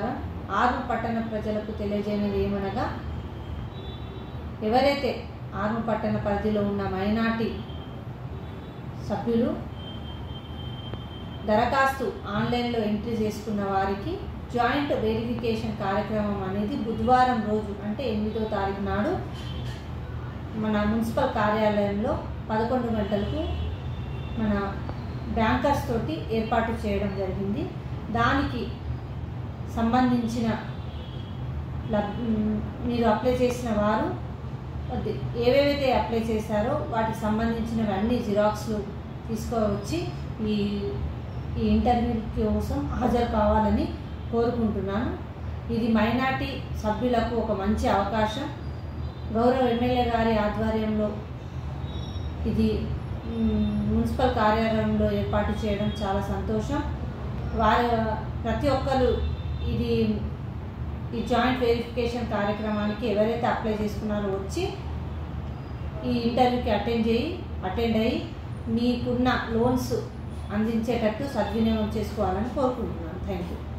నమస్కారం ఆరు పట్టణ ప్రజలకు తెలియజేయనిది ఏమనగా ఎవరైతే ఆరు పట్టణ పరిధిలో ఉన్న మైనార్టీ సభ్యులు దరఖాస్తు ఆన్లైన్లో ఎంట్రీ చేసుకున్న వారికి జాయింట్ వెరిఫికేషన్ కార్యక్రమం అనేది బుధవారం రోజు అంటే ఎనిమిదో తారీఖు నాడు మన మున్సిపల్ కార్యాలయంలో పదకొండు గంటలకు మన బ్యాంకర్స్ తోటి ఏర్పాటు చేయడం జరిగింది దానికి సంబంధించిన లబ్ మీరు అప్లై చేసిన వారు అది ఏవేవైతే అప్లై చేశారో వాటికి సంబంధించినవి అన్ని జిరాక్స్లు తీసుకువచ్చి ఈ ఈ ఇంటర్వ్యూ కోసం హాజరు కావాలని కోరుకుంటున్నాను ఇది మైనార్టీ సభ్యులకు ఒక మంచి అవకాశం గౌరవ ఎమ్మెల్యే గారి ఆధ్వర్యంలో ఇది మ్, మున్సిపల్ కార్యాలయంలో ఏర్పాటు చేయడం చాలా సంతోషం వారి ప్రతి ఒక్కరు ఇది ఈ జాయింట్ వెరిఫికేషన్ కార్యక్రమానికి ఎవరైతే అప్లై చేసుకున్నారో వచ్చి ఈ ఇంటర్వ్యూకి అటెండ్ చేయి అటెండ్ అయ్యి మీకున్న లోన్స్ అందించేటట్టు సద్వినియోగం చేసుకోవాలని కోరుకుంటున్నాను థ్యాంక్ యూ